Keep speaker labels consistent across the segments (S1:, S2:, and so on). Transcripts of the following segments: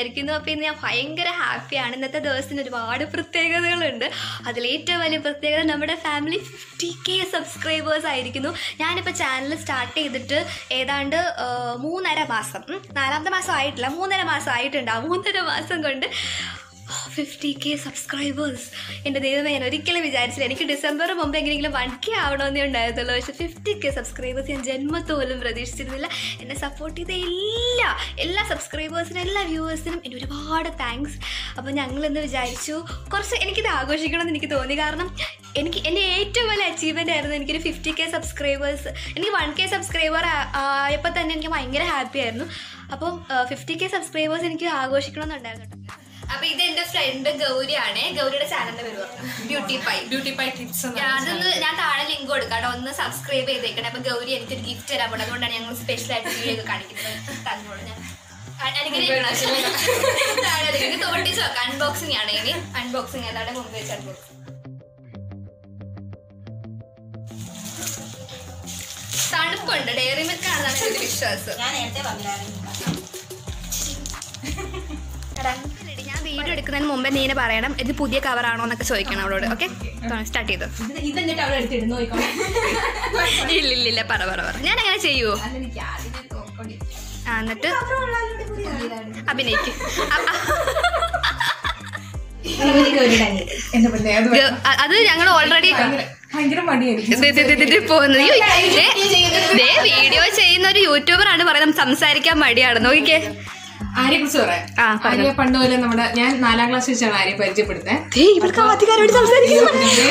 S1: വിചാരിക്കുന്നു അപ്പോൾ ഇന്ന് ഞാൻ ഭയങ്കര ഹാപ്പിയാണ് ഇന്നത്തെ ദിവസത്തിന് ഒരുപാട് പ്രത്യേകതകളുണ്ട് അതിലേറ്റവും വലിയ പ്രത്യേകത നമ്മുടെ ഫാമിലി ഫിഫ്റ്റി കെ സബ്സ്ക്രൈബേഴ്സ് ആയിരിക്കുന്നു ഞാനിപ്പോൾ ചാനൽ സ്റ്റാർട്ട് ചെയ്തിട്ട് ഏതാണ്ട് ആ, മൂന്നര മാസം ഉം, നാലാമത്തെ മാസം ആയിട്ടില്ല മൂന്നര മാസം ആയിട്ടുണ്ട് ആ മൂന്നര മാസം കൊണ്ട് ഫിഫ്റ്റി കെ സബ്സ്ക്രൈബേഴ്സ് എൻ്റെ ദൈവമേ ഞാൻ ഒരിക്കലും വിചാരിച്ചില്ല എനിക്ക് ഡിസംബർ മുമ്പ് എങ്ങനെയെങ്കിലും വൺ കെ ആവണമെന്നേ ഉണ്ടായിരുന്നുള്ളൂ പക്ഷേ ഫിഫ്റ്റി കെ സബ്സ്ക്രൈബേഴ്സ് ഞാൻ ജന്മത്ത് പോലും പ്രതീക്ഷിച്ചിരുന്നില്ല എന്നെ സപ്പോർട്ട് ചെയ്ത എല്ലാ എല്ലാ സബ്സ്ക്രൈബേഴ്സിനും എല്ലാ വ്യൂവേഴ്സിനും എൻ്റെ ഒരുപാട് താങ്ക്സ് അപ്പോൾ ഞങ്ങളെന്ന് വിചാരിച്ചു കുറച്ച് എനിക്കിത് ആഘോഷിക്കണമെന്ന് എനിക്ക് തോന്നി കാരണം എനിക്ക് എൻ്റെ ഏറ്റവും വലിയ അച്ചീവ്മെൻ്റ് ആയിരുന്നു എനിക്കൊരു ഫിഫ്റ്റി കെ സബ്സ്ക്രൈബേഴ്സ് എനിക്ക് വൺ കെ സബ്സ്ക്രൈബർ ആയപ്പോൾ തന്നെ എനിക്ക് ഭയങ്കര ഹാപ്പി ആയിരുന്നു അപ്പം ഫിഫ്റ്റി കെ സബ്സ്ക്രൈബേഴ്സ് എനിക്ക് ആഘോഷിക്കണമെന്നുണ്ടായിരുന്നു കേട്ടോ അപ്പൊ ഇത് എന്റെ ഫ്രണ്ട് ഗൗരിയാണ് ഗൗരിയുടെ ചാനലിന്റെ പേര് beauty pie
S2: beauty pie tips
S1: അതൊന്ന് ഞാൻ താഴെ ലിങ്ക് കൊടുക്കാം കേട്ടോ ഒന്ന് സബ്സ്ക്രൈബ് ചെയ്തേക്കണേ അപ്പൊ ഗൗരി എനിക്കൊരു ഗിഫ്റ്റ് തരാൻ പോണത് അതുകൊണ്ടാണ് ഞങ്ങൾ സ്പെഷ്യൽ ആയിട്ട് വീഡിയോ ഒക്കെ കാണിക്കുന്നത് തന്നോളൂ ഞാൻ തോട്ടിച്ച് നോക്കാം അൺബോക്സിംഗ് ആണ് ഇനി അൺബോക്സിംഗ് ഏതാണ് മുമ്പ് വെച്ച് അൺബോക്സിംഗ് തണുപ്പുണ്ട് ഡയറി മിൽക്ക് ആണെന്നാണ് എന്റെ വിശ്വാസം
S3: ഞാൻ നേരത്തെ പറഞ്ഞായിരുന്നു
S1: റെഡി. ഞാൻ വീഡിയോ എടുക്കുന്നതിന് മുമ്പേ നീനെ പറയണം ഇത് പുതിയ കവറാണോ എന്നൊക്കെ ചോദിക്കണം അവളോട് ഓക്കെ സ്റ്റാർട്ട് ചെയ്തു
S2: ഇത് ഇതെന്നിട്ട് അവിടെ എടുത്തിടുന്നു നോക്കണം
S1: ഇല്ല ഇല്ല ഇല്ല പറ പറ പറ ഞാൻ അങ്ങനെ ചെയ്യുവോ
S2: എനിക്ക് ആദ്യമേ തോക്കൊടി
S1: ആ എന്നിട്ട് അഭിനയിക്കും
S2: എന്റെ പെണ്ണെ അത്
S1: അ- അത് ഞങ്ങൾ ഓൾറെഡി
S2: ഭയങ്കര- ഭയങ്കര മടിയായിരിക്കും
S1: പോകുന്നത് അയ്യോ, ദേ, ദേ വീഡിയോ ചെയ്യുന്ന ഒരു യൂട്യൂബർ ആണ് പറയുന്നത് സംസാരിക്കാൻ മടിയാണ് നോക്കിക്കേ
S2: ആര്യെ കുറിച്ച് പറയാം
S1: ആ, പറഞ്ഞോ.
S2: ആര്യ പണ്ട് പോലെ നമ്മുടെ ഞാൻ നാലാം ക്ലാസ് വെച്ചാണ് ആര്യ പരിചയപ്പെടുത്തത്
S1: ദേ, ഇവൾക്ക് ആദ്യകാരോട് സംസാരിക്കുന്നു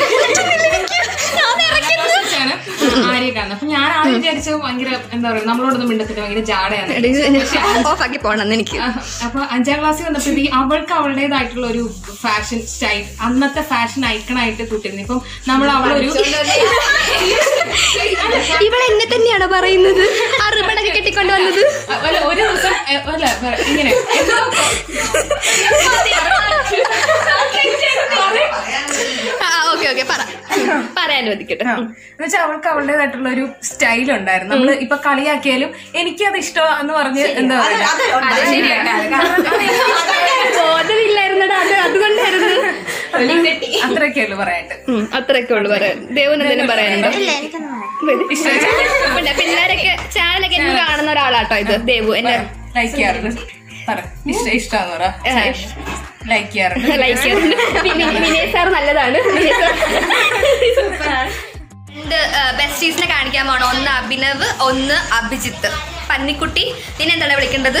S2: വെച്ചാണ് ആര്യ കാണുന്നത് അപ്പൊ ഞാൻ ആദ്യം വിചാരിച്ചത് ഭയങ്കര എന്താ പറയുക നമ്മളോടൊന്നും മിണ്ടത്തില്ല ഭയങ്കര ജാടയാണ്
S1: ഓഫാക്കി പോണെന്ന് എനിക്ക്
S2: ആ, അപ്പൊ അഞ്ചാം ക്ലാസ്സിൽ വന്നപ്പോഴത്തേക്ക് അവൾക്ക് അവളുടേതായിട്ടുള്ള ഒരു ഫാഷൻ സ്റ്റൈൽ അന്നത്തെ ഫാഷൻ ഐക്കണായിട്ട് കൂട്ടിരുന്നു ഇപ്പം നമ്മൾ അവളൊരു
S1: ഇവൾ എന്നെ തന്നെയാണോ പറയുന്നത് ആ റിബണൊക്കെ കെട്ടിക്കൊണ്ട് വന്നത്
S2: അല്ല, ഒരു ദിവസം എ, അല്ല പറ- ഇങ്ങനെ എന്തോ
S1: ആ ഓക്കെ ഓക്കെ പറ പറയാൻ അനുവദിക്കട്ടെ
S2: എന്നുവെച്ചാൽ അവൾക്ക് അവളുടേതായിട്ടുള്ള ഒരു സ്റ്റൈൽ ഉണ്ടായിരുന്നു നമ്മള് ഇപ്പൊ കളിയാക്കിയാലും എനിക്കത് ഇഷ്ടം എന്ന് പറഞ്ഞ് എന്താ പറയുക
S1: അത് ശരിയാണ് ബോധമില്ലായിരുന്നടാ അത് അതുകൊണ്ടായിരുന്നു
S2: അത്രയൊക്കെ ഉള്ളു പറയാനായിട്ട്
S1: ഉം, അത്രയൊക്കെ ഉള്ളു പറയാൻ ദേവന് എന്തെങ്കിലും പറയാനുണ്ടോ പിന്നെ പിള്ളേരൊക്കെ ചാനലൊക്കെ എനിക്ക് കാണുന്ന ഒരാളാട്ടോ ഇത് ദേവു എന്റെ
S2: ലൈക്ക് ചെയ്യാറുണ്ട് പറ ഇഷ്ടം ഇഷ്ടമാന്ന് പറ ലൈക്ക് ചെയ്യാറുണ്ട്
S1: ലൈക്ക് ചെയ്യാറുണ്ട് വിനയ് സാർ നല്ലതാണ് വിനയ് സാർ രണ്ട് ബെസ്റ്റീസിനെ കാണിക്കാൻ പോണം ഒന്ന് അഭിനവ് ഒന്ന് അഭിജിത്ത് പന്നിക്കുട്ടി നിന്നെ എന്താണ് വിളിക്കേണ്ടത്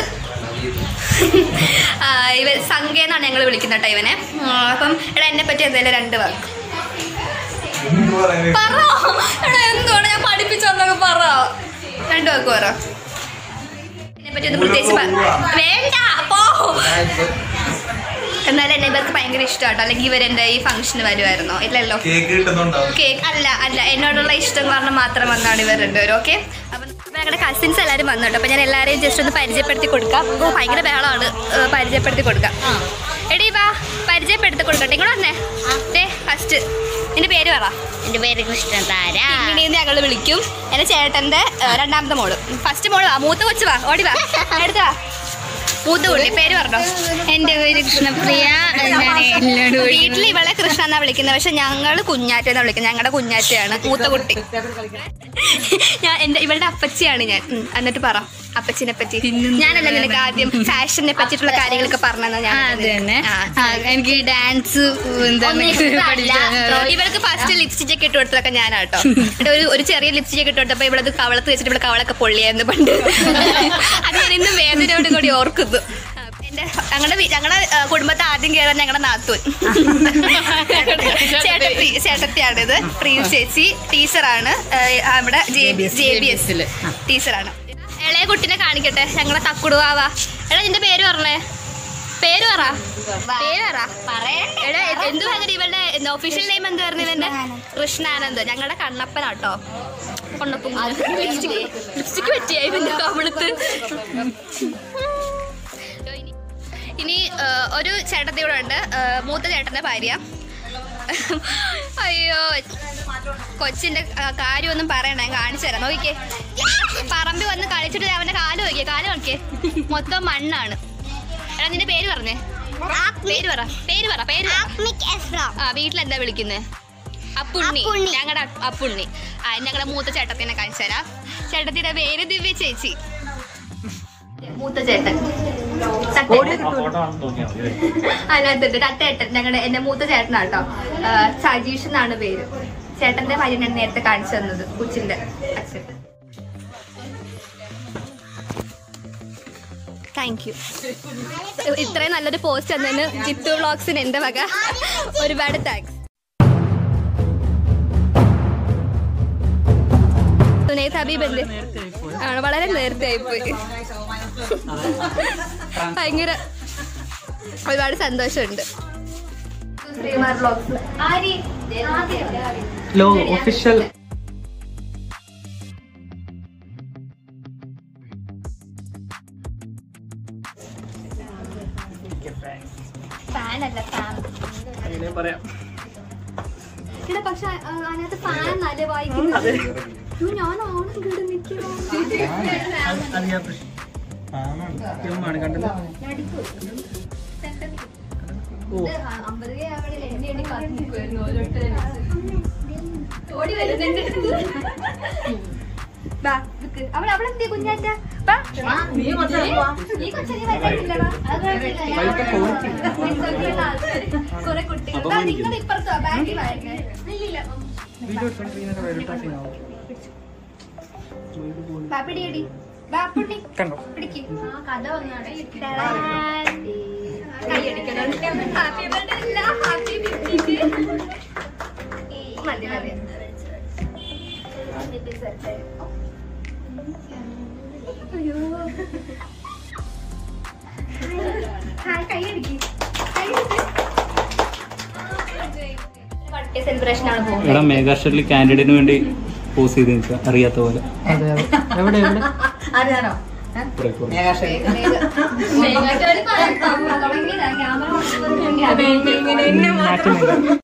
S1: ആ, ഇവ സംഖ്യ എന്നാണ് ഞങ്ങൾ വിളിക്കുന്നത് കേട്ടോ ഇവനെ ഉം, അപ്പം എടാ എന്നെ പറ്റി എന്തായാലും രണ്ട് വാക്ക് പറ എടാ എന്തുകൊണ്ട് ഞാൻ പഠിപ്പിച്ചു തന്നൊക്കെ പറ രണ്ട് വാക്ക് പറ എന്നെ പറ്റി ഒന്ന് പ്രത്യേകിച്ച് പ- വേണ്ട പോ എന്നാലും എന്നെ ഇവർക്ക് ഭയങ്കര ഇഷ്ടമാട്ടോ അല്ലെങ്കിൽ ഇവരെന്റെ ഈ ഫംഗ്ഷന് വരുമായിരുന്നോ ഇല്ലല്ലോ
S4: കേക്ക് കിട്ടുന്നുണ്ടോ
S1: കേക്ക് അല്ല അല്ല എന്നോടുള്ള ഇഷ്ടം കാരണം മാത്രം വന്നാണ് ഇവർ രണ്ടുപേരും ഓക്കെ അപ്പം ഇപ്പം ഞങ്ങളുടെ കസിൻസ് എല്ലാവരും വന്നു കേട്ടോ അപ്പം ഞാൻ എല്ലാവരെയും ജസ്റ്റ് ഒന്ന് പരിചയപ്പെടുത്തി കൊടുക്കാം ഓ ഭയങ്കര ബഹളമാണ് ഏ, പരിചയപ്പെടുത്തി കൊടുക്കാം എടീ വാ പരിചയപ്പെടുത്തി കൊടുക്കട്ടെ ഇങ്ങോട്ട് വന്നേ ദേ ഫസ്റ്റ് നിന്റെ പേര് പറ
S3: എന്റെ പേര് കൃഷ്ണതാര
S1: ഇങ്ങനെയെന്ന് ഞങ്ങൾ വിളിക്കും എൻ്റെ ചേട്ടൻ്റെ ഏ, രണ്ടാമത്തെ മോള് ഫസ്റ്റ് മോള് വാ മൂത്ത കൊച്ചു വാ ഓടി വാ അടുത്ത വാ മൂത്ത കുട്ടി പേര് പറഞ്ഞോ
S3: എന്റെ പേര് കൃഷ്ണപ്രിയ ഞാൻ എല്ലാവരും
S1: വീട്ടിൽ ഇവളെ കൃഷ്ണ എന്നാ വിളിക്കുന്നത് പക്ഷെ ഞങ്ങൾ കുഞ്ഞാറ്റ എന്നാ വിളിക്കുന്നത് ഞങ്ങളുടെ കുഞ്ഞാറ്റയാണ് മൂത്ത കുട്ടി ഞാൻ എന്റെ ഇവളുടെ അപ്പച്ചിയാണ് ഞാൻ ഉം, എന്നിട്ട് പറ അപ്പച്ചിനെ പറ്റി ഞാനല്ല നിനക്ക് ആദ്യം ഫാഷനെ പറ്റിയിട്ടുള്ള കാര്യങ്ങളൊക്കെ പറഞ്ഞാ ഞാൻ
S3: അത് തന്നെ ആ, എനിക്ക് ഡാൻസ് എന്താണ് പഠിച്ചത്
S1: ഇവൾക്ക് ഫസ്റ്റ് ലിപ്സ്റ്റിക് ഒക്കെ ഇട്ട് കൊടുത്തതൊക്കെ ഞാനാട്ടോ എന്നിട്ട് ഒരു ഒരു ചെറിയ ലിപ്സ്റ്റിക് ഒക്കെ ഇട്ട് കൊടുത്തപ്പോ ഇവളത് കവളത്ത് വെച്ചിട്ട് ഇവിടെ കവളൊക്കെ പൊള്ളിയായിരുന്നു പണ്ട് അത് ഞാൻ ഇന്ന് വേദനയോട് കൂടി ഓർക്കുന്നു എന്റെ ഞങ്ങളുടെ വീ- ഞങ്ങളുടെ ആ, കുടുംബത്തെ ആദ്യം കയറാൻ ഞങ്ങളുടെ നാത്തൂൻ ചേട്ടത്തി ചേട്ടത്തിയാണിത് പ്രിയ ചേച്ചി ടീച്ചറാണ് ആ, നമ്മുടെ ജെ ബി എസ് ടീച്ചറാണ് ഇളയ കുട്ടിനെ കാണിക്കട്ടെ ഞങ്ങളെ തക്കുടുവാവ എടാ നിന്റെ പേര് പറഞ്ഞേ പേര് പറ പേര് പറ എടാ എ- എന്ത് ഭയങ്കര ഇവളുടെ ഒഫീഷ്യൽ നെയിം എന്തായിരുന്നു ഇവന്റെ കൃഷ്ണാനന്ദ് ഞങ്ങളുടെ കണ്ണപ്പനാട്ടോ കൊണ്ടപ്പം ലിപ്സ്റ്റിക് ലിപ്സ്റ്റിക് പറ്റിയായി പിന്നെ കവിളത്ത് ഇനി ആ, ഒരു ചേട്ടത്തി കൂടെ ഉണ്ട് ആ, മൂത്ത ചേട്ടന്റെ ഭാര്യ അയ്യോ കൊച്ചിന്റെ ആ, കാര്യമൊന്നും പറയണ ഞാൻ കാണിച്ചു തരാം നോക്കിക്കേ പറമ്പിൽ വന്ന് കളിച്ചിട്ട് അവന്റെ കാല് നോക്കിയേ കാല് നോക്കിയേ മൊത്തം മണ്ണാണ് എടാ നിന്റെ പേര് പറഞ്ഞേ പേര് പറ പേര് പറ പേര് പറ. ആ വീട്ടിലെന്താ വിളിക്കുന്നത് അപ്പുണ്ണി ഞങ്ങളുടെ അപ്പുണ്ണി ആ ഞങ്ങളുടെ മൂത്ത ചേട്ടത്തിനെ കാണിച്ചു തരാം ചേട്ടത്തിന്റെ പേര് ദിവ്യ ചേച്ചി മൂത്ത ചേട്ടൻ അതിനകത്തുണ്ട് തട്ടേട്ടൻ ഞങ്ങളുടെ എന്റെ മൂത്ത ചേട്ടനാട്ടോ ആ, സജീഷ് എന്നാണ് പേര് ചേട്ടന്റെ ഭാര്യ ഞാൻ നേരത്തെ കാണിച്ചു തന്നത് കൊച്ചിന്റെ അച്ഛൻ താങ്ക് യു ഇത്രയും നല്ലൊരു പോസ്റ്റ് തന്നതിന് ജിത്തു വ്ളോഗ്സിന് എന്റെ വക ഒരുപാട് താങ്ക്സ് സുനൈത് ഹബീബല്ലേ ആണ് വളരെ നേരത്തെ ആയിപ്പോയി ഭയങ്കര ഒരുപാട് സന്തോഷമുണ്ട് ശ്രീമാർ വ്ളോഗ്സ് ആരി
S4: ലോ ഒഫീഷ്യൽ
S1: ഫാൻ അല്ല ഫാൻ
S4: അങ്ങനെ പറയാം
S1: ഇവിടെ പക്ഷെ ആ, അതിനകത്ത് ഫാൻ നല്ല വായിക്കുന്നത് അയ്യോ, ഞാൻ ഓണം ഇവിടെ നിൽക്കുന്നു
S4: അത് ഞാൻ പ്രശ്നം ഇവന്മാണ് കണ്ടല്ലോ ഓ
S1: അമ്പത് അവിടെ എണ്ണി എണ്ണി കാത്തു നിൽക്കുമായിരുന്നു ഓരോരുത്തരും ഓടി വരുന്നുണ്ട് ബാ, നിക്ക്. അവൾ അവൾ എന്തേ കുഞ്ഞാറ്റ ബാ. ഈ കൊച്ചനെ വരുന്നില്ലടാ. അത് കുഴപ്പമില്ല. നിങ്ങൾക്കുള്ള ആൾക്കാര്. കുറെ കുട്ടികൾ ബാ, നിങ്ങൾ ഇപ്പുറത്തോ ബാഗിൽ വാങ്ങ്. ഇല്ലില്ല
S4: വീഡിയോ എടുത്തോണ്ടിരിക്കുന്നത് വരട്ടാ സീനാവും
S1: ബാ, പിടിയെടി. ബാ, പുണ്ണി.
S4: കണ്ടോ
S1: പിടിക്ക്. കൈയടിക്കണം. Happy birthday അല്ല, happy birthday. മതി, മതി. അയ്യോ. ഹായ്, കൈയടിക്ക്. കൈയടിക്ക്. birthday celebration ആണ് പോകുന്നത്
S5: ഇവിടെ മെഗാസ്റ്ററിൽ കാൻഡിഡേറ്റിന് വേണ്ടി പോസ് ചെയ്ത് നിൽക്കുക അറിയാത്ത പോലെ
S4: അതെ അതെ എവിടെ എവിടെ
S5: ഇവിടെ ഇപ്പോൾ.
S1: മേഘാചാരി പറയാം. തുടങ്ങിയതാ. ക്യാമറ കൊണ്ടുവന്നിട്ടുണ്ട്.
S4: മാറ്റുന്നില്ല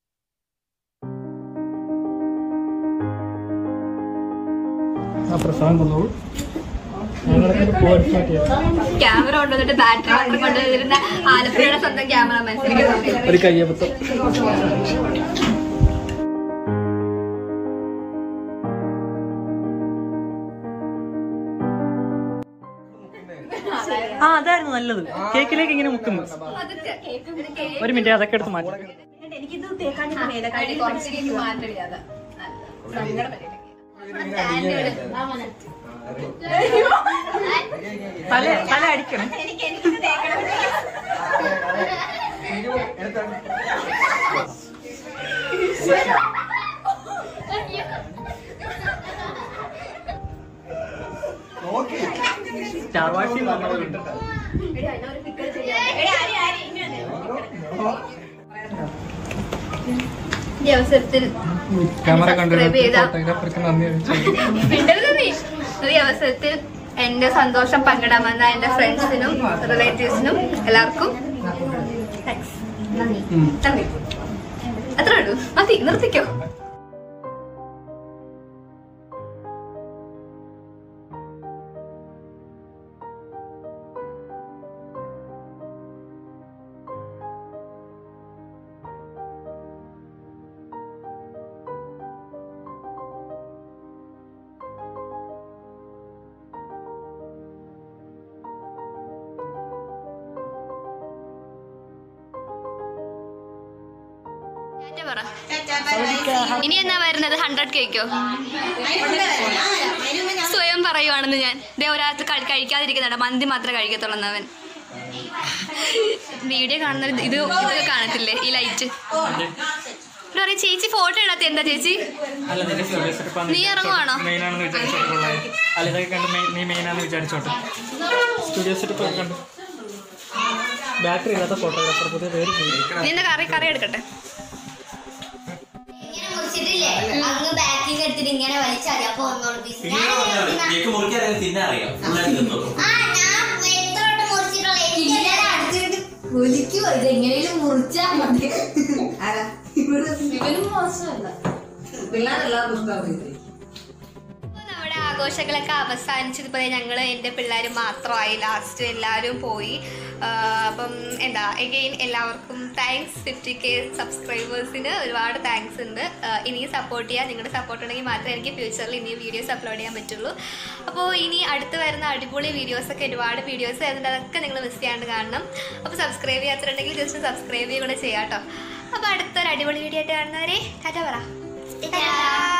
S4: ആ പ്രസവം വന്നോളൂ ഞങ്ങളൊക്കെ പോകാൻ സ്റ്റാർട്ട് ചെയ്യാം
S1: ക്യാമറ കൊണ്ടുവന്നിട്ട് ബാറ്ററി വണ്ടി കൊണ്ടുവന്നിരുന്ന ആലപ്പുഴയുടെ സ്വന്തം ക്യാമറ മനസ്സിലാക്കി
S4: ഒരു കയ്യബദ്ധം ആ അതായിരുന്നു നല്ലത് കേക്കിലേക്ക് ഇങ്ങനെ മുക്കുന്നു ഒരു മിനിറ്റ് അതൊക്കെ എടുത്ത് മാറ്റി തല തല അടിക്കണം സ്റ്റാർ വാക്സിൻ വന്നതുകൊണ്ട്
S1: ഈ അവസരത്തിൽ
S4: ക്യാമറ
S1: Subscribe ചെയ്ത-
S4: ഫോട്ടോഗ്രാഫർക്ക് നന്ദി അറിയിച്ചു
S1: മിണ്ടരുത് നീ. ഈ അവസരത്തിൽ എന്റെ സന്തോഷം പങ്കിടാമെന്ന എന്റെ ഫ്രണ്ട്സിനും റിലേറ്റീവ്സിനും എല്ലാവർക്കും താങ്ക്സ് നന്ദി
S4: ഉം.
S1: നന്ദി അത്രേ ഉള്ളൂ മതി നിർത്തിക്കോ പറ ഇനി എന്നാ വരുന്നത് ഹൺഡ്രഡ് കേക്കോ സ്വയം പറയുവാണെന്ന് ഞാൻ ദേ ഒരാൾക്ക് കഴി- കഴിക്കാതിരിക്കുന്നുണ്ട് മന്തി മാത്രമേ കഴിക്കത്തുള്ളൂ അവൻ വീഡിയോ കാണുന്ന ഇത് ഇതൊക്കെ കാണത്തില്ലേ ഈ ലൈറ്റ് ഇവിടെ പറയും ചേച്ചി ഫോട്ടോ ഇടാത്ത എന്താ ചേച്ചി
S4: അല്ല നിന്റെ സ്റ്റുഡിയോ സെറ്റപ്പ്
S1: നീ ഇറങ്ങുവാണോ?
S4: മെയിൻ ആണെന്ന് വിചാരിച്ചോട്ടുള്ള അല്ല ഇതൊക്കെ കണ്ട് main- നീ മെയിൻ ആണെന്ന് വിചാരിച്ചോട്ടെ സ്റ്റുഡിയോ സെറ്റപ്പ് ഒക്കെ കണ്ട് ബാറ്ററി ഇല്ലാത്ത ഫോട്ടോഗ്രാഫർ പുതിയ പേര് ചെയ്തു
S1: നീ എന്താ കറി കറി എടുക്കട്ടെ
S6: ഇങ്ങനെ മുറിച്ചിട്ടില്ലേ അങ്ങ് ബാക്കിൽ എടുത്തിട്ട് ഇങ്ങനെ വലിച്ചാൽ അപ്പൊ ഒന്നോട് piece. ഞാൻ
S7: കേക്ക് മുറിക്കാൻ തിന്നറിയാം ഫുള്ളായിട്ട് തിന്നോ
S6: ആ ഞാൻ എത്രോട്ട് മുറിച്ചിട്ടുള്ള എനിക്ക് അടുത്തിട്ട് ഒലിക്കുവോ ഇത് എങ്ങനെയും മുറിച്ചാ മതി
S1: ഇപ്പൊ നമ്മുടെ ആഘോഷങ്ങളൊക്കെ അവസാനിച്ചത് ഇപ്പൊ ഞങ്ങൾ എൻ്റെ പിള്ളേർ മാത്രമായി ലാസ്റ്റ് എല്ലാവരും പോയി അപ്പം എന്താ എഗെയിൻ എല്ലാവർക്കും താങ്ക്സ് ഫിഫ്റ്റി കെ സബ്സ്ക്രൈബേഴ്സിന് ഒരുപാട് താങ്ക്സ് ഉണ്ട് ആ, ഇനിയും സപ്പോർട്ട് ചെയ്യുക നിങ്ങളുടെ സപ്പോർട്ട് ഉണ്ടെങ്കിൽ മാത്രമേ എനിക്ക് ഫ്യൂച്ചറിൽ ഇനിയും വീഡിയോസ് അപ്ലോഡ് ചെയ്യാൻ പറ്റുള്ളൂ അപ്പോൾ ഇനി അടുത്ത് വരുന്ന അടിപൊളി വീഡിയോസൊക്കെ ഒരുപാട് വീഡിയോസ് വരുന്നുണ്ട് അതൊക്കെ നിങ്ങൾ മിസ് ചെയ്യാണ്ട് കാണണം അപ്പോൾ സബ്സ്ക്രൈബ് ചെയ്യാത്തിട്ടുണ്ടെങ്കിൽ ജസ്റ്റ് സബ്സ്ക്രൈബ് ചെയ്യുക കൂടെ ചെയ്യാം കേട്ടോ അപ്പോൾ അടുത്തൊരു അടിപൊളി വീഡിയോ ആയിട്ട് കാണുന്നവരെ ടാറ്റ പറ
S6: ടാറ്റാ.